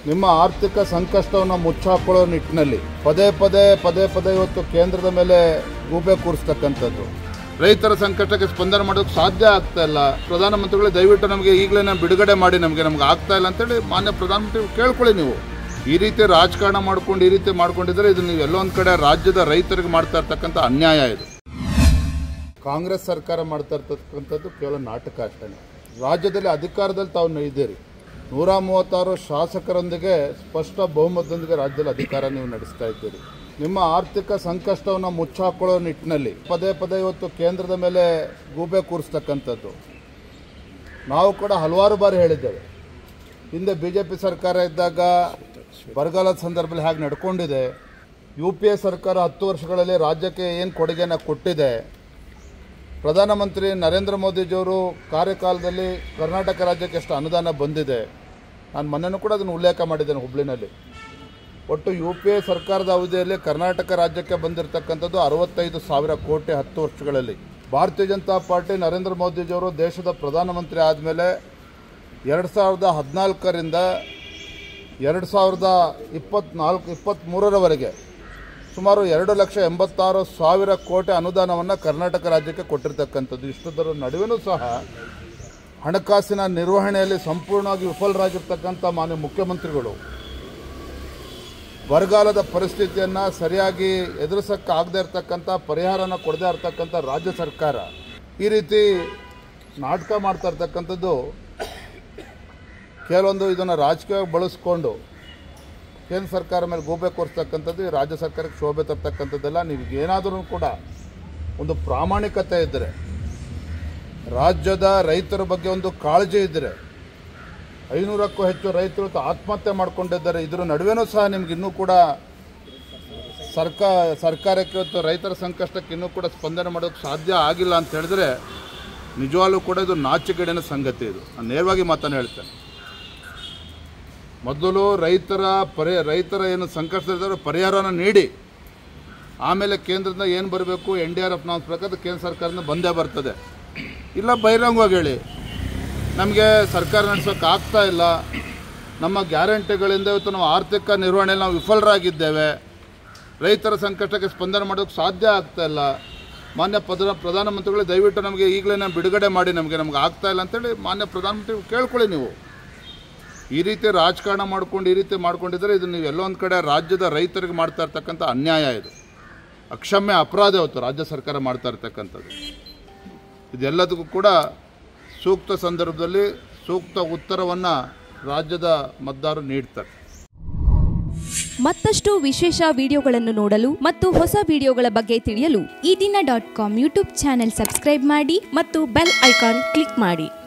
ನಿಮ್ಮ ಆರ್ಥಿಕ ಸಂಕಷ್ಟವನ್ನು ಮುಚ್ಚಾಕೊಳ್ಳೋ ನಿಟ್ಟಿನಲ್ಲಿ ಪದೇ ಪದೇ ಪದೇ ಪದೇ ಇವತ್ತು ಕೇಂದ್ರದ ಮೇಲೆ ಗೂಬೆ ಕೂರಿಸ್ತಕ್ಕಂಥದ್ದು ರೈತರ ಸಂಕಷ್ಟಕ್ಕೆ ಸ್ಪಂದನೆ ಮಾಡೋಕ್ಕೆ ಸಾಧ್ಯ ಆಗ್ತಾ ಇಲ್ಲ ಪ್ರಧಾನಮಂತ್ರಿಗಳು ದಯವಿಟ್ಟು ನಮಗೆ ಈಗಲೇ ಬಿಡುಗಡೆ ಮಾಡಿ ನಮಗೆ ನಮ್ಗೆ ಆಗ್ತಾ ಇಲ್ಲ ಅಂತೇಳಿ ಮಾನ್ಯ ಪ್ರಧಾನಮಂತ್ರಿ ಕೇಳ್ಕೊಳ್ಳಿ ನೀವು ಈ ರೀತಿ ರಾಜಕಾರಣ ಮಾಡ್ಕೊಂಡು ಈ ರೀತಿ ಮಾಡ್ಕೊಂಡಿದ್ರೆ ಇದು ನೀವು ಎಲ್ಲೋ ಒಂದು ಕಡೆ ರಾಜ್ಯದ ರೈತರಿಗೆ ಮಾಡ್ತಾ ಇರ್ತಕ್ಕಂಥ ಅನ್ಯಾಯ ಇದು ಕಾಂಗ್ರೆಸ್ ಸರ್ಕಾರ ಮಾಡ್ತಾ ಇರ್ತಕ್ಕಂಥದ್ದು ಕೇವಲ ನಾಟಕ ಅಷ್ಟೇ ರಾಜ್ಯದಲ್ಲಿ ಅಧಿಕಾರದಲ್ಲಿ ತಾವು ಇದ್ದೀರಿ ನೂರ ಮೂವತ್ತಾರು ಶಾಸಕರೊಂದಿಗೆ ಸ್ಪಷ್ಟ ಬಹುಮತದೊಂದಿಗೆ ರಾಜ್ಯದಲ್ಲಿ ಅಧಿಕಾರ ನೀವು ನಡೆಸ್ತಾ ಇದ್ದೀರಿ ನಿಮ್ಮ ಆರ್ಥಿಕ ಸಂಕಷ್ಟವನ್ನು ಮುಚ್ಚಾಕೊಳ್ಳೋ ನಿಟ್ಟಿನಲ್ಲಿ ಪದೇ ಪದೇ ಇವತ್ತು ಕೇಂದ್ರದ ಮೇಲೆ ಗೂಬೆ ಕೂರಿಸ್ತಕ್ಕಂಥದ್ದು ನಾವು ಕೂಡ ಹಲವಾರು ಬಾರಿ ಹೇಳಿದ್ದೇವೆ ಹಿಂದೆ ಬಿ ಜೆ ಪಿ ಸರ್ಕಾರ ಇದ್ದಾಗ ಬರಗಾಲದ ಸಂದರ್ಭದಲ್ಲಿ ಹೇಗೆ ನಡ್ಕೊಂಡಿದೆ ಯು ಪಿ ಎ ಸರ್ಕಾರ ಹತ್ತು ವರ್ಷಗಳಲ್ಲಿ ರಾಜ್ಯಕ್ಕೆ ಏನು ಕೊಡುಗೆನ ಕೊಟ್ಟಿದೆ ಪ್ರಧಾನಮಂತ್ರಿ ನರೇಂದ್ರ ಮೋದಿಜಿಯವರು ಕಾರ್ಯಕಾಲದಲ್ಲಿ ಕರ್ನಾಟಕ ರಾಜ್ಯಕ್ಕೆ ಎಷ್ಟು ಅನುದಾನ ಬಂದಿದೆ ನಾನು ಮೊನ್ನೆನೂ ಕೂಡ ಅದನ್ನು ಉಲ್ಲೇಖ ಮಾಡಿದ್ದೇನೆ ಹುಬ್ಳಿನಲ್ಲಿ ಒಟ್ಟು ಯು ಪಿ ಎ ಸರ್ಕಾರದ ಅವಧಿಯಲ್ಲಿ ಕರ್ನಾಟಕ ರಾಜ್ಯಕ್ಕೆ ಬಂದಿರತಕ್ಕಂಥದ್ದು ಅರವತ್ತೈದು ಸಾವಿರ ಕೋಟಿ ಹತ್ತು ವರ್ಷಗಳಲ್ಲಿ ಭಾರತೀಯ ಜನತಾ ಪಾರ್ಟಿ ನರೇಂದ್ರ ಮೋದಿಜಿಯವರು ದೇಶದ ಪ್ರಧಾನಮಂತ್ರಿ ಆದಮೇಲೆ ಎರಡು ಸಾವಿರದ ಹದಿನಾಲ್ಕರಿಂದ ಎರಡು ಸಾವಿರದ ಇಪ್ಪತ್ತ್ನಾಲ್ಕು ಇಪ್ಪತ್ತ್ಮೂರರವರೆಗೆ ಸುಮಾರು ಎರಡು ಲಕ್ಷ ಎಂಬತ್ತಾರು ಸಾವಿರ ಕೋಟಿ ಅನುದಾನವನ್ನು ಕರ್ನಾಟಕ ರಾಜ್ಯಕ್ಕೆ ಕೊಟ್ಟಿರ್ತಕ್ಕಂಥದ್ದು ಇಷ್ಟದರ ನಡುವೆನೂ ಸಹ ಹಣಕಾಸಿನ ನಿರ್ವಹಣೆಯಲ್ಲಿ ಸಂಪೂರ್ಣವಾಗಿ ವಿಫಲರಾಗಿರ್ತಕ್ಕಂಥ ಮಾನ್ಯ ಮುಖ್ಯಮಂತ್ರಿಗಳು ಬರಗಾಲದ ಪರಿಸ್ಥಿತಿಯನ್ನು ಸರಿಯಾಗಿ ಎದುರಿಸೋಕ್ಕಾಗದೇ ಇರತಕ್ಕಂಥ ಪರಿಹಾರನ ಕೊಡದೇ ಇರತಕ್ಕಂಥ ರಾಜ್ಯ ಸರ್ಕಾರ ಈ ರೀತಿ ನಾಟಕ ಮಾಡ್ತಾ ಇರ್ತಕ್ಕಂಥದ್ದು ಕೆಲವೊಂದು ಇದನ್ನು ರಾಜಕೀಯವಾಗಿ ಬಳಸ್ಕೊಂಡು ಕೇಂದ್ರ ಸರ್ಕಾರ ಮೇಲೆ ಗೋಬೆ ಕೊರಿಸ್ತಕ್ಕಂಥದ್ದು ಈ ರಾಜ್ಯ ಸರ್ಕಾರಕ್ಕೆ ಶೋಭೆ ತರ್ತಕ್ಕಂಥದ್ದೆಲ್ಲ ನೀವು ಏನಾದರೂ ಕೂಡ ಒಂದು ಪ್ರಾಮಾಣಿಕತೆ ಇದ್ದರೆ ರಾಜ್ಯದ ರೈತರ ಬಗ್ಗೆ ಒಂದು ಕಾಳಜಿ ಇದ್ದರೆ ಐನೂರಕ್ಕೂ ಹೆಚ್ಚು ರೈತರು ತ- ಆತ್ಮಹತ್ಯೆ ಮಾಡ್ಕೊಂಡಿದ್ದಾರೆ ಇದರ ನಡುವೆನೂ ಸಹ ನಿಮ್ಗೆ ಇನ್ನೂ ಕೂಡ ಸರ್ಕಾರ ಸರ್ಕಾರಕ್ಕೆ ಇವತ್ತು ರೈತರ ಸಂಕಷ್ಟಕ್ಕೆ ಇನ್ನೂ ಕೂಡ ಸ್ಪಂದನೆ ಮಾಡೋಕ್ಕೆ ಸಾಧ್ಯ ಆಗಿಲ್ಲ ಅಂತ ಹೇಳಿದ್ರೆ ನಿಜವಾಗ್ಲೂ ಕೂಡ ಇದು ನಾಚಿಕೆಡಿನ ಸಂಗತಿ ಇದು ನಾನು ನೇರವಾಗಿ ಮಾತನ್ನು ಹೇಳ್ತೇನೆ ಮೊದಲು ರೈತರ ಪರಿ ರೈತರ ಏನು ಸಂಕಷ್ಟದಲ್ಲಿದ್ದಾರೆ ಪರಿಹಾರನ ನೀಡಿ ಆಮೇಲೆ ಕೇಂದ್ರದಿಂದ ಏನು ಬರಬೇಕು ಎನ್ ಡಿ ಆರ್ ಎಫ್ ನಾವು ಪ್ರಕಾರ ಕೇಂದ್ರ ಸರ್ಕಾರದಿಂದ ಬಂದೇ ಬರ್ತದೆ ಇಲ್ಲ ಬಹಿರಂಗವಾಗಿ ಹೇಳಿ ನಮಗೆ ಸರ್ಕಾರ ನಡೆಸೋಕೆ ಆಗ್ತಾ ಇಲ್ಲ ನಮ್ಮ ಗ್ಯಾರಂಟಿಗಳಿಂದ ಇವತ್ತು ನಾವು ಆರ್ಥಿಕ ನಿರ್ವಹಣೆಯಲ್ಲಿ ನಾವು ವಿಫಲರಾಗಿದ್ದೇವೆ ರೈತರ ಸಂಕಷ್ಟಕ್ಕೆ ಸ್ಪಂದನೆ ಮಾಡೋಕ್ಕೆ ಸಾಧ್ಯ ಆಗ್ತಾ ಇಲ್ಲ ಮಾನ್ಯ ಪ್ರಧಾನ ಪ್ರಧಾನಮಂತ್ರಿಗಳು ದಯವಿಟ್ಟು ನಮಗೆ ಈಗಲೇ ಬಿಡುಗಡೆ ಮಾಡಿ ನಮಗೆ ನಮ್ಗೆ ಆಗ್ತಾ ಇಲ್ಲ ಅಂತೇಳಿ ಮಾನ್ಯ ಪ್ರಧಾನಮಂತ್ರಿ ಕೇಳ್ಕೊಳ್ಳಿ ನೀವು ಈ ರೀತಿ ರಾಜಕಾರಣ ಮಾಡ್ಕೊಂಡು ಈ ರೀತಿ ಮಾಡ್ಕೊಂಡಿದ್ರೆ ಇದು ನೀವು ಎಲ್ಲೋ ಒಂದು ಕಡೆ ರಾಜ್ಯದ ರೈತರಿಗೆ ಮಾಡ್ತಾ ಇರ್ತಕ್ಕಂಥ ಅನ್ಯಾಯ ಇದು ಅಕ್ಷಮ್ಯ ಅಪರಾಧ ಇವತ್ತು ರಾಜ್ಯ ಸರ್ಕಾರ ಮಾಡ್ತಾ ಇರ್ತಕ್ಕಂಥದ್ದು ಇದೆಲ್ಲದಕ್ಕೂ ಕೂಡ ಸೂಕ್ತ ಸಂದರ್ಭದಲ್ಲಿ ಸೂಕ್ತ ಉತ್ತರವನ್ನು ರಾಜ್ಯದ ಮತದಾರರು ನೀಡ್ತಾರೆ ಮತ್ತಷ್ಟು ವಿಶೇಷ ವಿಡಿಯೋಗಳನ್ನು ನೋಡಲು ಮತ್ತು ಹೊಸ ವಿಡಿಯೋಗಳ ಬಗ್ಗೆ ತಿಳಿಯಲು ಈ ದಿನ dot com YouTube channel subscribe ಮಾಡಿ ಮತ್ತು ಬೆಲ್ ಐಕಾನ್ ಕ್ಲಿಕ್ ಮಾಡಿ